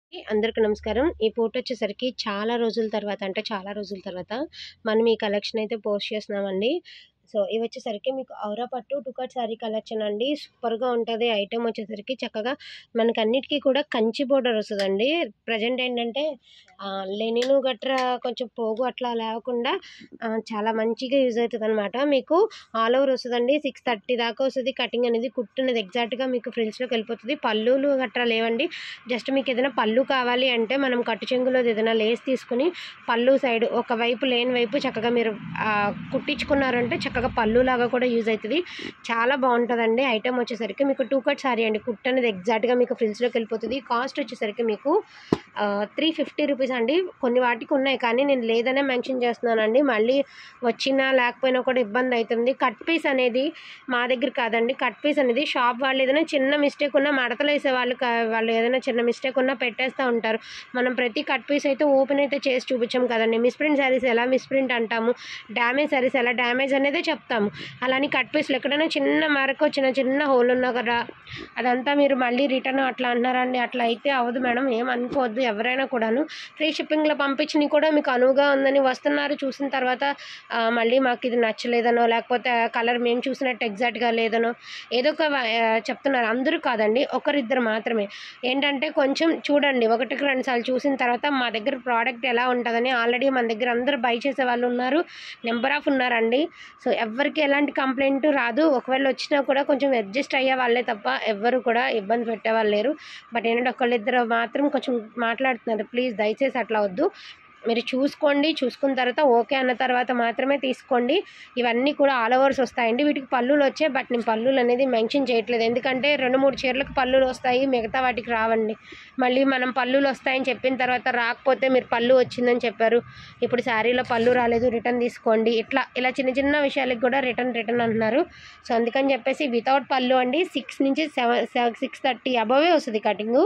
అందరికీ నమస్కారం. ఈ ఫోటో వచ్చేసరికి చాలా రోజుల తర్వాత అంటే చాలా రోజుల తర్వాత మనం ఈ కలెక్షన్ అయితే పోస్ట్ చేస్తున్నామండి. సో, ఇవొచ్చేసరికి మీకు ఔరా పట్టు టూ కట్ శారీ కలెక్షన్ అండి. సూపర్‌గా ఉంటది. ఐటెమ్ వచ్చేసరికి చక్కగా మనకన్నిటికి కూడా కంచి బోర్డర్ వస్తదండి. ప్రెజెంట్ ఏంటంటే ఆహ్, లెనిను గట్రా కొంచెం పోగు అట్లా లేకుండా ఆహ్, చాలా మంచిగా యూజ్ అయితదనమాట. మీకు ఆల్ ఓవర్ వస్తదండి. 630 దాకా వస్తది. కటింగ్ అనేది కుట్టు అనేది ఎగ్జాక్ట్‌గా మీకు ఫ్రిల్స్‌లోకి వెళ్ళిపోతది. పల్లులు గట్రా లేవండి. జస్ట్ మీకు ఏదైనా పల్లు కావాలి అంటే మనం కట్టు చెంగులోది ఏదైనా లేస్ తీసుకొని పల్లు సైడ్ ఒకవైపు లేని వైపు చక్కగా మీరు ఆహ్, కుట్టించుకున్నారంటే చక్కగా పల్లులాగా కూడా యూజ్ అయితది. చాలా బావుంటదండి. ఐటెమ్ వచ్చేసరికి మీకు టూ కట్ శారీ అండి. కుట్టు అనేది ఎగ్జాక్ట్‌గా మీకు ఫ్రిల్స్‌లోకి వెళ్ళిపోతది. కాస్ట్ వచ్చేసరికి మీకు ఆహ్, 350 రూపీస్ అండి. కొన్ని వాటికి ఉన్నాయి కానీ నేను లేదనే మెన్షన్ చేస్తున్నానండి. మళ్ళీ వచ్చినా లేకపోయినా కూడా ఇబ్బంది అయితుంది. కట్ పీస్ అనేది మా దగ్గర కాదండి. కట్ పీస్ అనేది షాప్ వాళ్ళు ఏదైనా చిన్న మిస్టేక్ ఉన్నా మడతలేసే వాళ్ళు క వాళ్ళు ఏదైనా చిన్న మిస్టేక్ ఉన్నా పెట్టేస్తా ఉంటారు. మనం ప్రతి కట్ పీస్ అయితే ఓపెన్ అయితే చేసి చూపించం కదండీ. మిస్‌ప్రింట్ శారీస్ ఎలా మిస్‌ప్రింట్ అంటాము. డ్యామేజ్ శారీస్ ఎలా డ్యామేజ్ అనేదే చెప్తాము. అలాని కట్ పీస్‌లో ఎక్కడైనా చిన్న మరకో చిన్న చిన్న హోల్ ఉన్నా కూడా అదంతా మీరు మళ్ళీ రిటర్న్ అట్లా అంటున్నారండి. అట్లా అయితే అవ్వదు మేడం. ఏం అనుకోవద్దు ఎవరైనా కూడాను. ఫ్రీ షిప్పింగ్‌లో పంపించినయి కూడా మీకు అనువుగా ఉందని వస్తున్నారు. చూసిన తర్వాత ఆహ్, మళ్ళీ మాకిది నచ్చలేదనో లేకపోతే కలర్ మేము చూసినట్టు ఎగ్జాక్ట్‌గా లేదనో ఏదో ఒక ఆహ్, చెప్తున్నారు. అందరూ కాదండి. ఒకరిద్దరు మాత్రమే. ఏంటంటే కొంచెం చూడండి. ఒకటికి రెండు సార్లు చూసిన తర్వాత మా దగ్గర ప్రోడక్ట్ ఎలా ఉంటదని ఆల్రెడీ మన దగ్గర అందరూ బై చేసేవాళ్ళు ఉన్నారు. నంబర్ ఆఫ్ ఉన్నారండి. సో, ఎవ్వరికీ ఎలాంటి కంప్లెయింట్ రాదు. ఒకవేళ వచ్చినా కూడా కొంచెం అడ్జస్ట్ అయ్యే వాళ్ళే తప్ప ఎవ్వరు కూడా ఇబ్బంది పెట్టేవాళ్ళు లేరు. బట్ ఏంటంటే ఒకళ్ళిద్దరు మాత్రం కొంచెం మాట్లాడుతున్నారు. ప్లీజ్ దయచేసి అట్లా వద్దు. మీరు చూసుకోండి. చూసుకున్న తర్వాత ఓకే అన్న తర్వాత మాత్రమే తీసుకోండి. ఇవన్నీ కూడా ఆల్ ఓవర్స్ వస్తాయండి. వీటికి పల్లులు వచ్చాయి. బట్ నేను పల్లులు అనేది మెన్షన్ చేయట్లేదు. ఎందుకంటే 2, 3 చీరలకు పల్లులు వస్తాయి. మిగతా వాటికి రావండి. మళ్ళీ మనం పల్లులు వస్తాయని చెప్పిన తర్వాత రాకపోతే మీరు పల్లు వచ్చిందని చెప్పారు. ఇప్పుడు శారీలో పల్లు రాలేదు రిటర్న్ తీసుకోండి. ఇట్లా ఇలా చిన్న చిన్న విషయాలకి కూడా రిటర్న్ రిటర్న్ అంటున్నారు. సో, అందుకని చెప్పేసి వితౌట్ పల్లు అండి 6 నుంచి సెవెన్ సె 630 అబోవే వస్తది కటింగు.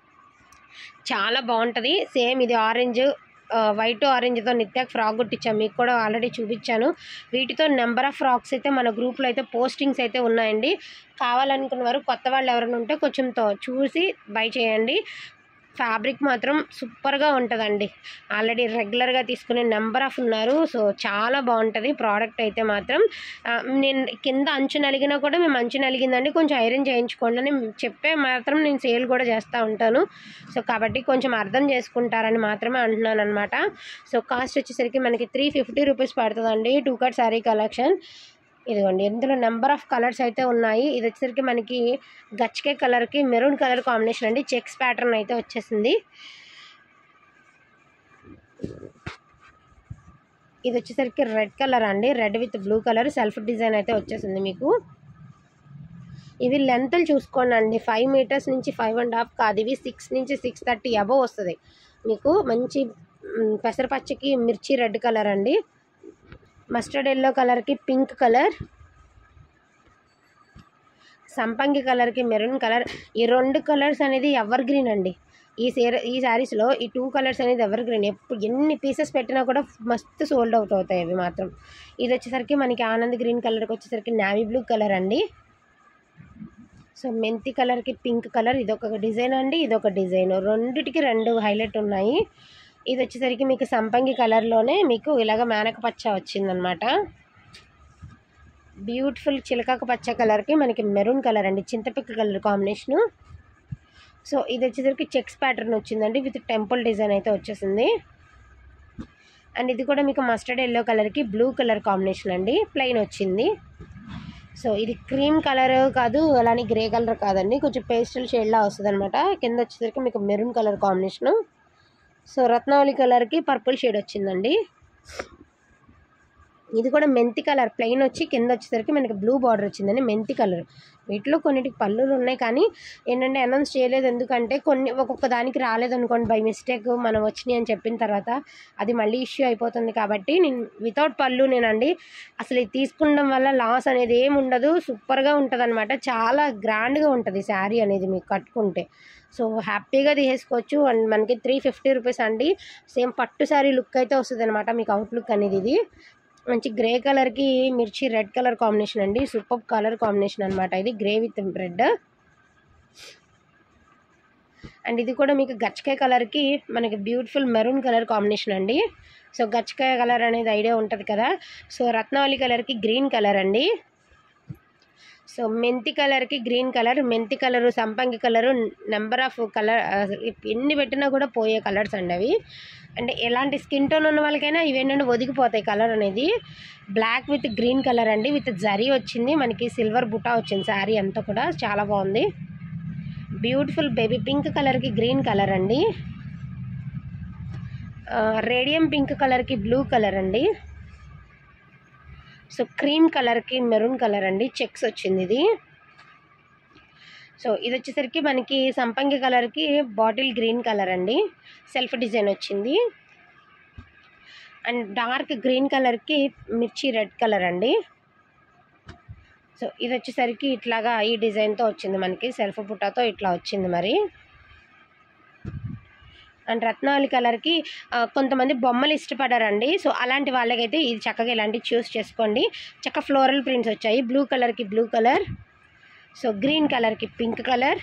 చాలా బావుంటది. సేమ్ ఇది ఆరెంజ్ ఆహ్, వైట్ ఆరెంజ్‌తో నిత్యాకి ఫ్రాక్ కుట్టించాం. మీకు కూడా ఆల్రెడీ చూపించాను. వీటితో నంబర్ ఆఫ్ ఫ్రాక్స్ అయితే మన గ్రూప్‌లో అయితే పోస్టింగ్స్ అయితే ఉన్నాయండి. కావాలనుకున్న వారు కొత్త వాళ్ళు ఎవరైనా ఉంటే కొంచెం తో చూసి బై చేయండి. ఫ్యాబ్రిక్ మాత్రం సూపర్‌గా ఉంటదండి. ఆల్రెడీ రెగ్యులర్‌గా తీసుకునే నంబర్ ఆఫ్ ఉన్నారు. సో, చాలా బావుంటది ప్రోడక్ట్ అయితే మాత్రం. ఆహ్, నేను కింద అంచు నలిగినా కూడా మేము అంచు నలిగిందండి కొంచెం ఐరన్ చేయించుకోండి అని చెప్పే మాత్రం నేను సేల్ కూడా చేస్తా ఉంటాను. సో, కాబట్టి కొంచెం అర్థం చేసుకుంటారని మాత్రమే అంటున్నాననమాట. సో, కాస్ట్ వచ్చేసరికి మనకి 350 రూపీస్ పడతదండి. Two cut sari collection. ఇదిగోండి ఇందులో నంబర్ ఆఫ్ కలర్స్ అయితే ఉన్నాయి. ఇది వచ్చేసరికి మనకి గచ్చకే కలర్‌కి మెరూన్ కలర్ కాంబినేషన్ అండి. చెక్స్ ప్యాటర్న్ అయితే వచ్చేసింది. ఇది వచ్చేసరికి రెడ్ కలర్ అండి. Red with blue colour self design అయితే వచ్చేసింది మీకు. ఇవి లెంగ్త్‌లు చూసుకోండండి. 5 మీటర్స్ నుంచి 5 ½ కాదు. ఇవి 6 నుంచి 630 అబోవ్ వస్తది. మీకు మంచి హ్మ్, పెసరపచ్చకి మిర్చి రెడ్ కలర్ అండి. మస్టర్డ్ యెల్లో కలర్‌కి పింక్ కలర్. సంపంగి కలర్‌కి మెరూన్ కలర్. ఈ 2 కలర్స్ అనేది ఎవర్ గ్రీన్ అండి. ఈ సీర ఈ శారీస్‌లో ఈ 2 కలర్స్ అనేది ఎవర్ గ్రీన్. ఎప్పుడు ఎన్ని పీసెస్ పెట్టినా కూడా మస్తు సోల్డ్ ఔట్ అవుతాయి అవి మాత్రం. ఇది వచ్చేసరికి మనకి ఆనంద్ గ్రీన్ కలర్‌కి వచ్చేసరికి నేవీ బ్లూ కలర్ అండి. సో, మెంతి కలర్‌కి పింక్ కలర్ ఇదొక డిజైన్ అండి. ఇదొక డిజైన్. రెండిటికి 2 హైలైట్ ఉన్నాయి. ఇది వచ్చేసరికి మీకు సంపంగి కలర్‌లోనే మీకు ఇలాగ మేనక పచ్చ వచ్చిందనమాట. బ్యూటిఫుల్ చిలకక పచ్చ కలర్‌కి మనకి మెరూన్ కలర్ అండి. చింతపిక్క కలర్ కాంబినేషను. సో, ఇది వచ్చేసరికి చెక్స్ ప్యాటర్న్ వచ్చిందండి. విత్ టెంపుల్ డిజైన్ అయితే వచ్చేసింది. అండ్ ఇది కూడా మీకు మస్టర్డ్ యెల్లో కలర్‌కి బ్లూ కలర్ కాంబినేషన్ అండి. ప్లెయిన్ వచ్చింది. సో, ఇది క్రీమ్ కలర్ కాదు. అలానే గ్రే కలర్ కాదండి. కొంచెం పేస్టల్ షేడ్‌లా వస్తదనమాట. కింద వచ్చేసరికి మీకు మెరూన్ కలర్ కాంబినేషను. సో, రత్నావళి కలర్‌కి పర్పుల్ షేడ్ వచ్చిందండి. ఇది కూడా మెంతి కలర్ ప్లెయిన్ వచ్చి కింద వచ్చేసరికి మనకి బ్లూ బార్డర్ వచ్చిందండి. మెంతి కలర్. వీటిలో కొన్నిటికి పల్లులు ఉన్నాయి కానీ ఏంటంటే అనౌన్స్ చేయలేదు. ఎందుకంటే కొన్ని ఒక్కొక్క దానికి రాలేదనుకోండి బై మిస్టేక్ మనం వచ్చినాయి అని చెప్పిన తర్వాత అది మళ్ళీ ఇష్యూ అయిపోతుంది కాబట్టి నేను వితౌట్ పల్లునేనండి. అసలు ఇది తీసుకుండం వల్ల లాస్ అనేది ఏమి ఉండదు. సూపర్‌గా ఉంటదనమాట. చాలా గ్రాండ్‌గా ఉంటది శారీ అనేది మీకు కట్టుకుంటే. సో, హ్యాపీగా తీసేసుకోవచ్చు. అండ్ మనకి 350 రూపీస్ అండి. సేమ్ పట్టు శారీ లుక్ అయితే వస్తదనమాట. మీకు అవుట్ లుక్ అనేది ఇది. మంచి గ్రే కలర్‌కి మిర్చి రెడ్ కలర్ కాంబినేషన్ అండి. సూపర్బ్ కలర్ కాంబినేషన్ అనమాట ఇది. Grey with red. అండ్ ఇది కూడా మీకు గచ్చకాయ కలర్కి మనకి బ్యూటిఫుల్ మెరూన్ కలర్ కాంబినేషన్ అండి సో గచ్చకాయ కలర్ అనేది ఐడియా ఉంటుంది కదా సో రత్నావళి కలర్కి గ్రీన్ కలర్ అండి సో మెంతి కలర్కి గ్రీన్ కలర్ మెంతి కలరు సంపంగి కలరు నెంబర్ ఆఫ్ కలర్ ఎన్ని పెట్టినా కూడా పోయే కలర్స్ అండి అవి అంటే ఎలాంటి స్కిన్ టోన్ ఉన్న వాళ్ళకైనా ఇవేంటంటే ఒదిగిపోతాయి కలర్ అనేది బ్లాక్ విత్ గ్రీన్ కలర్ అండి విత్ జరీ వచ్చింది మనకి సిల్వర్ బుటా వచ్చింది శారీ అంతా కూడా చాలా బాగుంది బ్యూటిఫుల్ బేబీ పింక్ కలర్కి గ్రీన్ కలర్ అండి రేడియం పింక్ కలర్కి బ్లూ కలర్ అండి సో క్రీమ్ కలర్కి మెరూన్ కలర్ అండి చెక్స్ వచ్చింది ఇది సో ఇది వచ్చేసరికి మనకి సంపంగి కలర్కి బాటిల్ గ్రీన్ కలర్ అండి సెల్ఫ్ డిజైన్ వచ్చింది అండ్ డార్క్ గ్రీన్ కలర్కి మిర్చి రెడ్ కలర్ అండి సో ఇది వచ్చేసరికి ఇట్లాగా ఈ డిజైన్తో వచ్చింది మనకి సెల్ఫ్ బుట్టాతో ఇట్లా వచ్చింది మరి అండ్ రత్నావళి కలర్కి ఆ, కొంతమంది బొమ్మలు ఇష్టపడారండి సో అలాంటి వాళ్ళకైతే ఇది చక్కగా ఇలాంటివి చూస్ చేసుకోండి చక్క ఫ్లోరల్ ప్రింట్స్ వచ్చాయి బ్లూ కలర్కి బ్లూ కలర్ సో గ్రీన్ కలర్కి పింక్ కలర్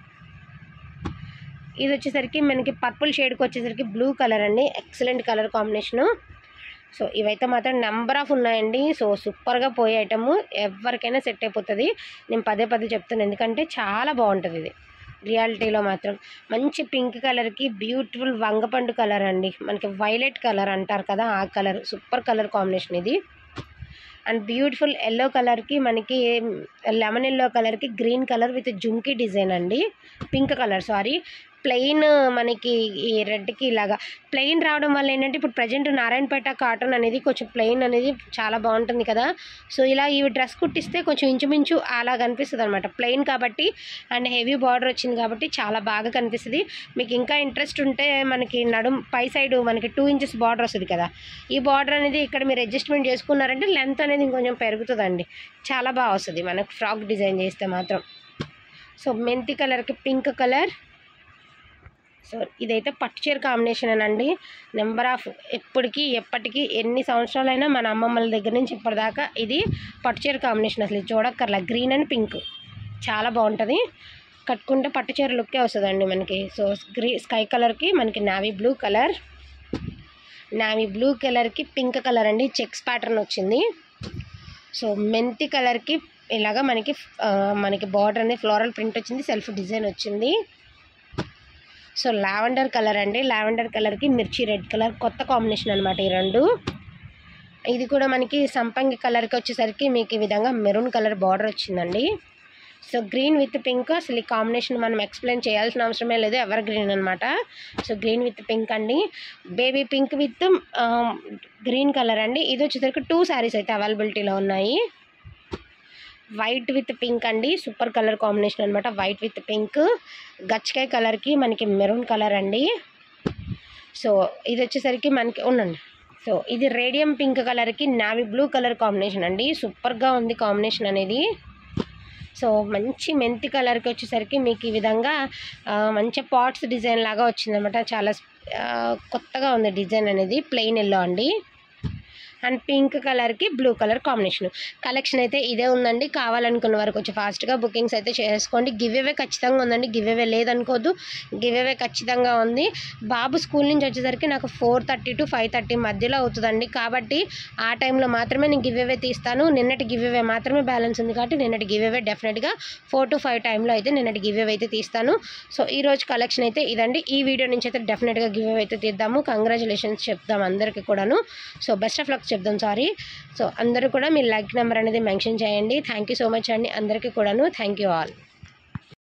ఇది వచ్చేసరికి మనకి పర్పుల్ షేడ్కి వచ్చేసరికి బ్లూ కలర్ అండి ఎక్సలెంట్ కలర్ కాంబినేషను సో ఇవైతే మాత్రం నెంబర్ ఆఫ్ ఉన్నాయండి సో సూపర్గా పోయే ఐటమ్ ఎవరికైనా సెట్ అయిపోతుంది నేను పదే పదే చెప్తాను ఎందుకంటే చాలా బాగుంటుంది ఇది రియాలిటీలో మాత్రం మంచి పింక్ కలర్కి బ్యూటిఫుల్ వంగపండు కలర్ అండి మనకి వైలెట్ కలర్ అంటారు కదా ఆ కలర్ సూపర్ కలర్ కాంబినేషన్ ఇది అండ్ బ్యూటిఫుల్ ఎల్లో కలర్కి మనకి లెమన్ ఎల్లో కలర్కి green colour with jhumki design అండి పింక్ కలర్ సారీ ప్లెయిన్ మనకి ఈ రెడ్కి ఇలాగా ప్లెయిన్ రావడం వల్ల ఏంటంటే ఇప్పుడు ప్రజెంట్ నారాయణపేట కాటన్ అనేది కొంచెం ప్లెయిన్ అనేది చాలా బాగుంటుంది కదా సో ఇలా ఈ డ్రెస్ కుట్టిస్తే కొంచెం ఇంచుమించు అలా కనిపిస్తుంది అనమాట ప్లెయిన్ కాబట్టి అండ్ హెవీ బార్డర్ వచ్చింది కాబట్టి చాలా బాగా కనిపిస్తుంది మీకు ఇంకా ఇంట్రెస్ట్ ఉంటే మనకి నడుం పై సైడ్ మనకి టూ ఇంచెస్ బార్డర్ వస్తుంది కదా ఈ బార్డర్ అనేది ఇక్కడ మీరు అడ్జస్ట్మెంట్ చేసుకున్నారంటే లెంత్ అనేది ఇంకొంచెం పెరుగుతుందండి చాలా బాగా వస్తుంది మనకు ఫ్రాక్ డిజైన్ చేస్తే మాత్రం సో మెంతి కలర్కి పింక్ కలర్ సో ఇదైతే పట్టు చీర కాంబినేషన్ అండి నెంబర్ ఆఫ్ ఎప్పటికీ ఎప్పటికీ ఎన్ని సంవత్సరాలైనా మన అమ్మమ్మల దగ్గర నుంచి ఇప్పటిదాకా ఇది పట్టు చీర కాంబినేషన్ అసలు ఇది చూడక్కర్లా గ్రీన్ అండ్ పింక్ చాలా బాగుంటుంది కట్టుకుంటే పట్టు చీర లుక్కే వస్తుందండి మనకి సో గ్రీ స్కై కలర్కి మనకి navy blue colour navy blue కలర్కి పింక్ కలర్ అండి చెక్స్ ప్యాటర్న్ వచ్చింది సో మెంతి కలర్కి ఇలాగా మనకి ఆ, మనకి బార్డర్ అనేది ఫ్లోరల్ ప్రింట్ వచ్చింది సెల్ఫ్ డిజైన్ వచ్చింది సో లావెండర్ కలర్ అండి లావెండర్ కలర్కి మిర్చి రెడ్ కలర్ కొత్త కాంబినేషన్ అనమాట ఈ రెండు ఇది కూడా మనకి సంపంగి కలర్కి వచ్చేసరికి మీకు ఈ విధంగా మెరూన్ కలర్ బార్డర్ వచ్చిందండి సో గ్రీన్ విత్ పింక్ అసలు ఈ కాంబినేషన్ మనం ఎక్స్ప్లెయిన్ చేయాల్సిన అవసరమే లేదు ఎవర్ గ్రీన్ అనమాట సో గ్రీన్ విత్ పింక్ అండి baby pink with green colour అండి ఇది వచ్చేసరికి టూ శారీస్ అయితే అవైలబిలిటీలో ఉన్నాయి వైట్ విత్ పింక్ అండి సూపర్ కలర్ కాంబినేషన్ అనమాట వైట్ విత్ పింక్ గచ్చకాయ కలర్కి మనకి మెరూన్ కలర్ అండి సో ఇది వచ్చేసరికి మనకి ఉండండి సో ఇది రేడియం పింక్ కలర్కి నావీ బ్లూ కలర్ కాంబినేషన్ అండి సూపర్గా ఉంది కాంబినేషన్ అనేది సో మంచి మెంతి కలర్కి వచ్చేసరికి మీకు ఈ విధంగా ఆ, మంచి పాట్స్ డిజైన్ లాగా వచ్చిందనమాట చాలా ఆ, కొత్తగా ఉంది డిజైన్ అనేది ప్లెయిన్ ఎల్లో అండి అండ్ పింక్ కలర్కి బ్లూ కలర్ కాంబినేషన్ కలెక్షన్ అయితే ఇదే ఉందండి కావాలనుకున్న వారు కొంచెం ఫాస్ట్గా బుకింగ్స్ అయితే చేసుకోండి గివ్ అవే ఖచ్చితంగా ఉందండి గివ్ అవే లేదనుకోవద్దు గివ్ అవే ఖచ్చితంగా ఉంది బాబు స్కూల్ నుంచి వచ్చేసరికి నాకు four thirty to five thirty మధ్యలో అవుతుందండి కాబట్టి ఆ టైంలో మాత్రమే నేను గివ్ అవే తీస్తాను నిన్నటి గివ్ అవే మాత్రమే బ్యాలెన్స్ ఉంది కాబట్టి నిన్నటి గివ్ అవే డెఫినెట్గా ఫోర్ టు ఫైవ్ టైంలో అయితే నిన్నటి గివ్ అవే అయితే తీస్తాను సో ఈ రోజు కలెక్షన్ అయితే ఇదండి ఈ వీడియో నుంచి అయితే డెఫినెట్గా గివ్ అవే అయితే తీద్దాము కంగ్రాచులేషన్స్ చెప్దాం అందరికీ కూడాను సో బెస్ట్ ఆఫ్ లక్ చెప్దాం సారీ సో అందరూ కూడా మీ లైక్ నెంబర్ అనేది మెన్షన్ చేయండి థ్యాంక్ యూ సో మచ్ అండి అందరికీ కూడాను థ్యాంక్ యూ ఆల్